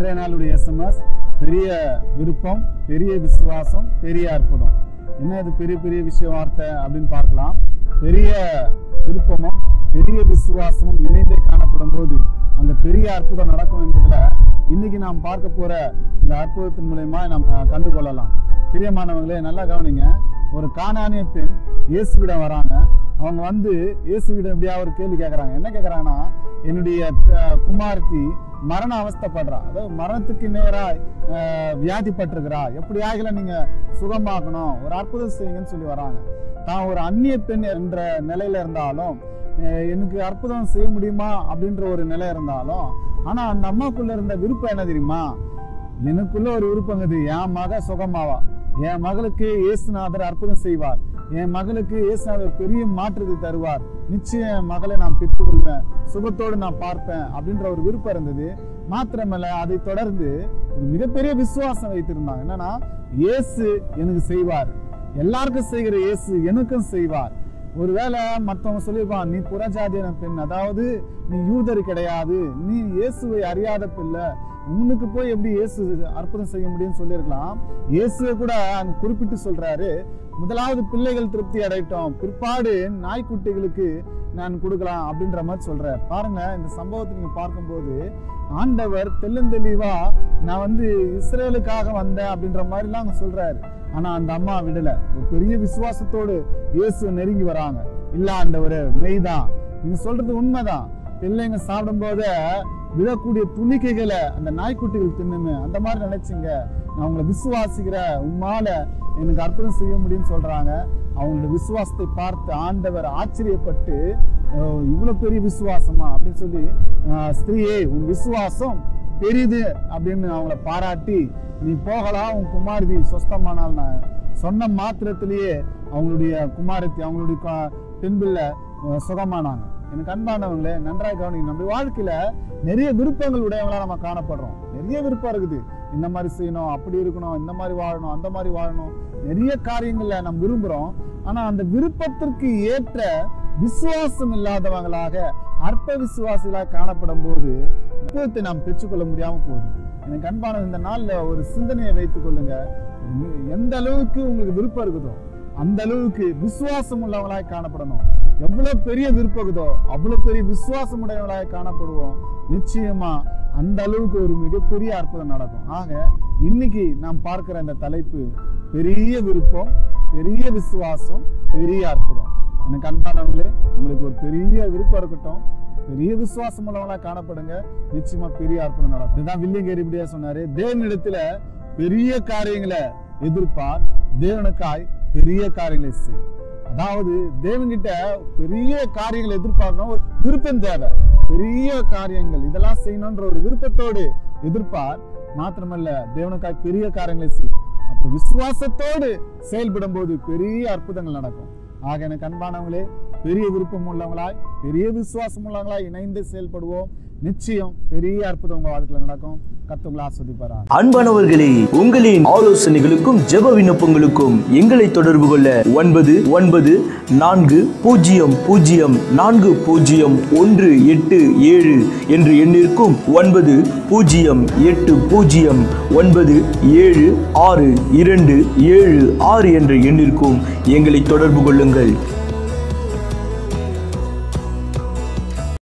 இன்றைய நாளுடைய எஸ்எம்எஸ் பெரிய விருப்பம் பெரிய விசுவாசம் பெரிய அற்புதம் என்ன இது பெரிய பெரிய விஷய வார்த்தை அப்படின்னு பார்க்கலாம் பெரிய விருப்பமும் பெரிய விசுவாசமும் இணைந்தே காணப்படும் போது அந்த பெரிய அற்புதம் நடக்கும் என்பதுல இன்னைக்கு நாம் பார்க்க போற இந்த அற்புதத்தின் மூலயமா நாம் அஹ், கண்டுகொள்ளலாம் பிரியமானவங்களே நல்லா கவனிங்க ஒரு காணானிய பெண் இயேசுவிடம் வராங்க அவங்க வந்து இயேசுவிடம் இப்படியா ஒரு கேள்வி கேட்கறாங்க என்ன கேட்கறாங்கன்னா என்னுடைய அஹ், குமாரத்தி மரண அவஸ்தைப்படுறா அதாவது மரணத்துக்கு நேரா அஹ், வியாதிப்பட்டிருக்கிறா எப்படி ஆகல நீங்க சுகமாக்கணும் ஒரு அற்புதம் செய்யுங்கன்னு சொல்லி வராங்க தான் ஒரு அந்நிய பெண் என்ற நிலையில இருந்தாலும் அஹ், எனக்கு அற்புதம் செய்ய முடியுமா அப்படின்ற ஒரு நிலை இருந்தாலும் ஆனா அந்த அம்மாக்குள்ள இருந்த விருப்பம் என்ன தெரியுமா எனக்குள்ள ஒரு விருப்பங்குது என் மக சுகமாவா என் மகளுக்கு இயேசுநாதர் அற்புதம் செய்வார் என் மகளுக்கு இயேசுநாதர் பெரிய மாற்றத்தை தருவார் நிச்சயம் என் மகளை நான் பெற்றுக்கொள்வேன் சுகத்தோடு நான் பார்ப்பேன் அப்படின்ற ஒரு விருப்பம் இருந்தது மாத்திரமல்ல அதை தொடர்ந்து ஒரு மிகப்பெரிய விசுவாசம் வைத்திருந்தாங்க என்னன்னா இயேசு எனக்கு செய்வார் எல்லாருக்கும் செய்கிற இயேசு எனக்கும் செய்வார் ஒருவேளை மற்றவங்க சொல்லியிருப்பான் நீ புறஜாதியான பெண் அதாவது நீ யூதர் கிடையாது நீ இயேசுவை அறியாத பிள்ளை உனக்கு போய் எப்படி இயேசு அற்புதம் செய்ய முடியும்னு சொல்லியிருக்கலாம் இயேசுவை கூட அங்க குறிப்பிட்டு சொல்றாரு முதலாவது பிள்ளைகள் திருப்தி அடையட்டும் பிற்பாடு நாய்க்குட்டிகளுக்கு நான் கொடுக்கலாம் அப்படின்ற மாதிரி சொல்றார் பாருங்க இந்த சம்பவத்தை நீங்க பார்க்கும்போது ஆண்டவர் தெள்ளந்தெளிவா நான் வந்து இஸ்ரேலுக்காக வந்தேன் அப்படின்ற மாதிரிலாம் அங்க சொல்றாரு ஆனா அந்த அம்மா விடல ஒரு பெரிய விசுவாசத்தோடு இயேசு நெருங்கி வராங்க இல்ல ஆண்டவரே மெய்தான் நீங்க சொல்றது உண்மைதான் பிள்ளைங்க சாப்பிடும் போதே விழக்கூடிய துணிக்கைகளை அந்த நாய்க்குட்டிகள் தின்னுமே அந்த மாதிரி நினைச்சீங்க நான் உங்களை விசுவாசிக்கிறேன் உம்மால எனக்கு அற்புதம் செய்ய முடியும்னு சொல்றாங்க அவங்களோட விசுவாசத்தை பார்த்து ஆண்டவர் ஆச்சரியப்பட்டு "ஓ, இவ்வளவு பெரிய விசுவாசமா அப்படின்னு சொல்லி "ஆஹ், ஸ்திரீயே உன் விசுவாசம் பெரிது அப்படின்னு அவங்கள பாராட்டி நீ போகலாம் உன் குமாரதி சொஸ்தமானால் நான் சொன்ன மாத்திரத்திலேயே அவங்களுடைய குமாரத்தி அவங்களுடைய க- பெண் பிள்ளை அஹ், சுகமானாங்க எனக்கு அன்பானவங்களே நன்றாக கவனிங்க நம்ம வாழ்க்கையில நிறைய விருப்பங்கள் உடையவங்களா நம்ம காணப்படுறோம் நிறைய விருப்பம் இருக்குது இந்த மாதிரி செய்யணும் அப்படி இருக்கணும் இந்த மாதிரி வாழணும் அந்த மாதிரி வாழணும் நிறைய காரியங்கள்ல நம்ம விரும்புறோம் ஆனா அந்த விருப்பத்திற்கு ஏற்ற விசுவாசம் இல்லாதவங்களாக அற்ப விசுவாசிகளாக காணப்படும் போது அற்புதத்தை நாம் பெற்றுக்கொள்ள முடியாம போகுது எனக்கு அன்பான இந்த நாள்ல ஒரு சிந்தனையை வைத்துக் கொள்ளுங்க எந்த அளவுக்கு உங்களுக்கு விருப்பம் இருக்குதோ அந்த அளவுக்கு விசுவாசம் உள்ளவங்களாய் காணப்படணும் எவ்வளவு பெரிய விருப்பம் இருக்குதோ அவ்வளவு பெரிய விசுவாசம் உடையவங்களாய் காணப்படுவோம் நிச்சயமா அந்த அளவுக்கு ஒரு மிகப்பெரிய அற்புதம் நடக்கும் ஆக இன்னைக்கு நாம் பார்க்கிற இந்த தலைப்பு பெரிய விருப்பம் பெரிய விசுவாசம் பெரிய அற்புதம் எனக்கு அன்பானவங்களே உங்களுக்கு ஒரு பெரிய விருப்பம் இருக்கட்டும் பெரிய விசுவாசம் உள்ளவங்களா காணப்படுங்க நிச்சயமா பெரிய அற்புதம் நடக்கும் இதுதான் வில்லியங்கர் இப்படியா சொன்னாரு தேவனிடத்துல பெரிய காரியங்களை எதிர்ப்பார் தேவனுக்காய் பெரிய காரியங்களை செய் அதாவது தேவன்கிட்ட பெரிய காரியங்களை எதிர்பார்க்கணும் ஒரு விருப்பம் தேவை பெரிய காரியங்கள் இதெல்லாம் செய்யணும்ன்ற ஒரு விருப்பத்தோடு எதிர்ப்பார் மாத்திரமல்ல தேவனுக்காய் பெரிய காரியங்களை செய் அப்ப விசுவாசத்தோடு செயல்படும் போது பெரிய அற்புதங்கள் நடக்கும் ஆக எனக்கு அன்பானவங்களே பெரிய விருப்பம் உள்ளவங்களாய் பெரிய விசுவாசம் உள்ளவங்களாய் இணைந்து செயல்படுவோம் நிச்சயம் பெரிய அற்புதம் உங்க வாழ்க்கையில நடக்கும் கத்துங்களா ஆஸ்வதிப்பாரா அன்பானவர்களே உங்களின் ஆலோசனைகளுக்கும் ஜெப விண்ணப்பங்களுக்கும் எங்களை தொடர்பு கொள்ள ஒன்பது ஒன்பது நான்கு பூஜ்ஜியம் பூஜ்ஜியம் நான்கு பூஜ்ஜியம் ஒன்று எட்டு ஏழு என்று எண்ணிற்கும் ஒன்பது பூஜ்ஜியம் எட்டு பூஜ்ஜியம் ஒன்பது ஏழு ஆறு இரண்டு ஏழு ஆறு என்ற எண்ணிற்கும் எங்களை தொடர்பு கொள்ளுங்கள்